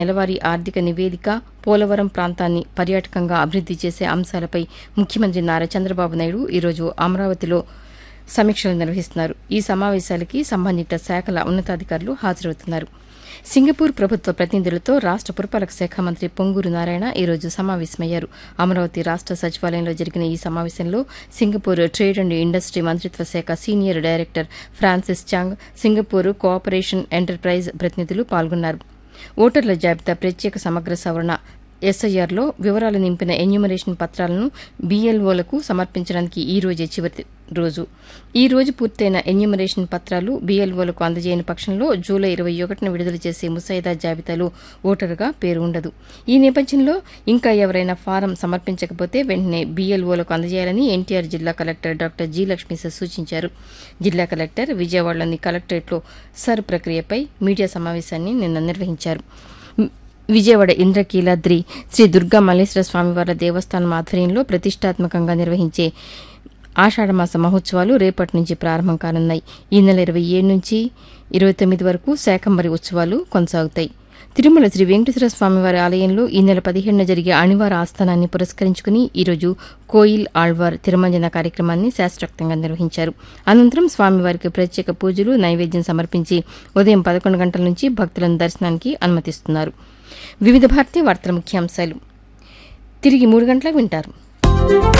నెలవారీ ఆర్థిక నివేదిక పోలవరం ప్రాంతాన్ని పర్యాటకంగా అభివృద్ది చేసే అంశాలపై ముఖ్యమంత్రి నారా చంద్రబాబు నాయుడు ఈరోజు అమరావతిలో సమీక్షలు నిర్వహిస్తున్నారు ఈ సమావేశాలకి సంబంధిత శాఖల ఉన్నతాధికారులు హాజరవుతున్నారు సింగపూర్ ప్రభుత్వ ప్రతినిధులతో రాష్ట పురపాలక శాఖ మంత్రి పొంగూరు నారాయణ ఈరోజు సమావేశమయ్యారు అమరావతి రాష్ట సచివాలయంలో జరిగిన ఈ సమావేశంలో సింగపూర్ ట్రేడ్ అండ్ ఇండస్ట్రీ మంత్రిత్వ శాఖ senior director Francis Chang Singapore cooperation enterprise ప్రతినిధులు పాల్గొన్నారు ఓటర్ల జాబితా ప్రత్యేక సమగ్ర సవరణ ఎస్ఐఆర్లో వివరాలు నింపిన ఎన్యూమరేషన్ పత్రాలను బీఎల్ఓలకు సమర్పించడానికి ఈ రోజే చివరి రోజు ఈ రోజు పూర్తయిన ఎన్యూమరేషన్ పత్రాలు బీఎల్ఓలకు అందజేయని పక్షంలో జూలై ఇరవై ఒకటిన విడుదల చేసే ముసాయిదా జాబితాలో ఓటరుగా పేరు ఉండదు ఈ నేపథ్యంలో ఇంకా ఎవరైనా ఫారం సమర్పించకపోతే వెంటనే బీఎల్ఓలకు అందజేయాలని ఎన్టీఆర్ జిల్లా కలెక్టర్ డాక్టర్ జి లక్ష్మీస సూచించారు జిల్లా కలెక్టర్ విజయవాడలోని కలెక్టరేట్లో సర్ ప్రక్రియపై మీడియా సమావేశాన్ని నిన్న నిర్వహించారు విజయవాడ ఇంద్రకీలాద్రి శ్రీ దుర్గా మల్లేశ్వర స్వామివార్ల దేవస్థానం ఆధ్వర్యంలో ప్రతిష్టాత్మకంగా నిర్వహించే ఆషాఢమాస మహోత్సవాలు రేపటి నుంచి ప్రారంభం కానున్నాయి ఈ నెల ఇరవై ఏడు నుంచి ఇరవై తొమ్మిది వరకు శాకంబరి ఉత్సవాలు కొనసాగుతాయి తిరుమల శ్రీ వెంకటేశ్వర స్వామివారి ఆలయంలో ఈ నెల పదిహేడున జరిగే అణివార ఆస్థానాన్ని పురస్కరించుకుని ఈరోజు కోయిల్ ఆళ్వార్ తిరుమంజన కార్యక్రమాన్ని శాస్త్రోక్తంగా నిర్వహించారు అనంతరం స్వామివారికి ప్రత్యేక పూజలు నైవేద్యం సమర్పించి ఉదయం పదకొండు గంటల నుంచి భక్తులను దర్శనానికి అనుమతిస్తున్నారు వివిధ భారతీయ వార్తల ముఖ్యాంశాలు తిరిగి మూడు గంటలకు వింటారు